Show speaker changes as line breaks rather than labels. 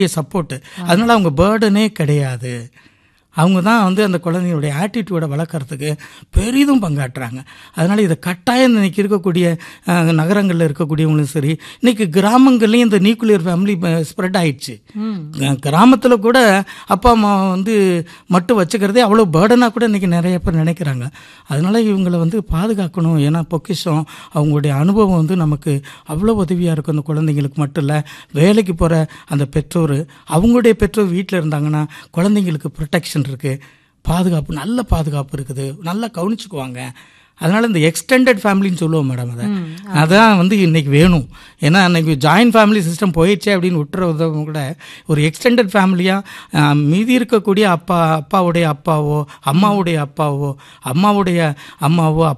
support அதனால அவங்க பேர்டனே கிடையாது அவங்க தான் வந்து அந்த குழந்தைங்களுடைய ஆட்டிடியூடை வளர்க்குறதுக்கு பெரிதும் பங்காற்றுறாங்க அதனால் இதை கட்டாயம் இன்னைக்கு இருக்கக்கூடிய அஹ், நகரங்களில் இருக்கக்கூடியவங்களும் சரி இன்னைக்கு கிராமங்கள்லேயும் இந்த நியூக்ளியர் ஃபேமிலி ஸ்ப்ரெட் ஆயிடுச்சு கிராமத்தில் கூட அப்பா அம்மா வந்து மட்டும் வச்சுக்கிறதே அவ்வளோ பேர்டனாக கூட இன்னைக்கு நிறைய பேர் நினைக்கிறாங்க அதனால இவங்களை வந்து பாதுகாக்கணும் ஏன்னா பொக்கிஷம் அவங்களுடைய அனுபவம் வந்து நமக்கு அவ்வளோ உதவியாக இருக்கும் அந்த குழந்தைங்களுக்கு மட்டும் இல்லை வேலைக்கு போகிற அந்த பெற்றோர் அவங்களுடைய பெற்றோர் வீட்டில் இருந்தாங்கன்னா குழந்தைங்களுக்கு ப்ரொடெக்ஷன் இருக்குது பாதுகாப்பு நல்ல பாதுகாப்பு இருக்குது நல்லா கவனிச்சுக்குவாங்க அதனால இந்த எக்ஸ்டெண்டட் ஃபேமிலின்னு சொல்லுவோம் மேடம் அதை அதான் வந்து இன்னைக்கு வேணும் ஏன்னா இன்னைக்கு ஜாயின்ட் ஃபேமிலி சிஸ்டம் போயிடுச்சு அப்படின்னு விட்டுறதும் கூட ஒரு எக்ஸ்டெண்டட் ஃபேமிலியாக மீதி இருக்கக்கூடிய அப்பா அப்பாவுடைய அப்பாவோ அம்மாவுடைய அப்பாவோ அம்மாவுடைய அம்மாவோ